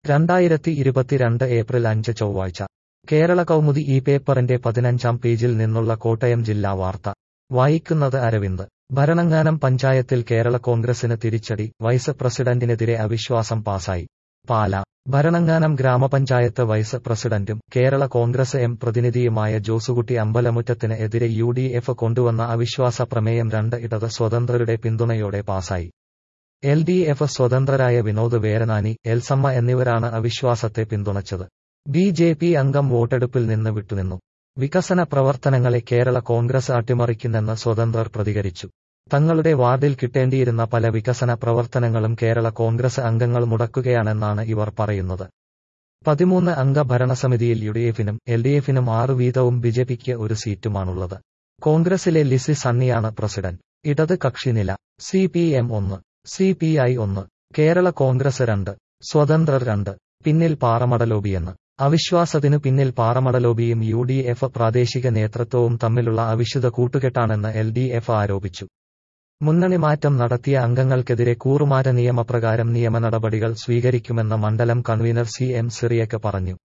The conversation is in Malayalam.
രണ്ടായിരത്തി ഇരുപത്തിരണ്ട് ഏപ്രിൽ അഞ്ച് ചൊവ്വാഴ്ച കേരള കൗമുദി ഈ പേപ്പറിന്റെ പതിനഞ്ചാം പേജിൽ നിന്നുള്ള കോട്ടയം ജില്ലാ വാർത്ത വായിക്കുന്നത് അരവിന്ദ് ഭരണങ്ങാനം പഞ്ചായത്തിൽ കേരള കോൺഗ്രസിന് തിരിച്ചടി വൈസ് പ്രസിഡന്റിനെതിരെ അവിശ്വാസം പാസായി പാല ഭരണങ്ങാനം ഗ്രാമപഞ്ചായത്ത് വൈസ് പ്രസിഡന്റും കേരള കോൺഗ്രസ് എം പ്രതിനിധിയുമായ ജോസുകുട്ടി അമ്പലമുറ്റത്തിന് എതിരെ യു ഡി എഫ് കൊണ്ടുവന്ന അവിശ്വാസ പ്രമേയം രണ്ട് ഇടത് സ്വതന്ത്രരുടെ പിന്തുണയോടെ പാസായി എൽ ഡി എഫ് സ്വതന്ത്രരായ വിനോദ് വേരനാനി എൽസമ്മ എന്നിവരാണ് അവിശ്വാസത്തെ പിന്തുണച്ചത് ബി ജെ പി അംഗം വോട്ടെടുപ്പിൽ നിന്ന് വിട്ടുനിന്നു വികസന പ്രവർത്തനങ്ങളെ കേരള കോൺഗ്രസ് അട്ടിമറിക്കുന്നെന്ന് സ്വതന്ത്രർ പ്രതികരിച്ചു തങ്ങളുടെ വാർഡിൽ കിട്ടേണ്ടിയിരുന്ന പല വികസന പ്രവർത്തനങ്ങളും കേരള കോൺഗ്രസ് അംഗങ്ങൾ മുടക്കുകയാണെന്നാണ് ഇവർ പറയുന്നത് പതിമൂന്ന് അംഗ ഭരണസമിതിയിൽ യു ഡി എഫിനും എൽ ഡി എഫിനും ആറ് വീതവും ബിജെപിക്ക് ഒരു സീറ്റുമാണുള്ളത് കോൺഗ്രസിലെ ലിസി സണ്ണിയാണ് പ്രസിഡന്റ് ഇടത് കക്ഷി നില സി പി എം ഒന്ന് സി പി ഐ ഒന്ന് കേരള കോൺഗ്രസ് രണ്ട് സ്വതന്ത്രർ രണ്ട് പിന്നിൽ പാറമടലോബിയെന്ന് അവിശ്വാസത്തിനു പിന്നിൽ പാറമടലോബിയും യു ഡി എഫ് പ്രാദേശിക നേതൃത്വവും തമ്മിലുള്ള അവിശുദ്ധ കൂട്ടുകെട്ടാണെന്ന് എൽ ഡി എഫ് ആരോപിച്ചു മുന്നണി മാറ്റം നടത്തിയ അംഗങ്ങൾക്കെതിരെ കൂറുമാറ്റ നിയമപ്രകാരം നിയമ നടപടികൾ സ്വീകരിക്കുമെന്ന് മണ്ഡലം കൺവീനർ സി എം സിറിയക്ക് പറഞ്ഞു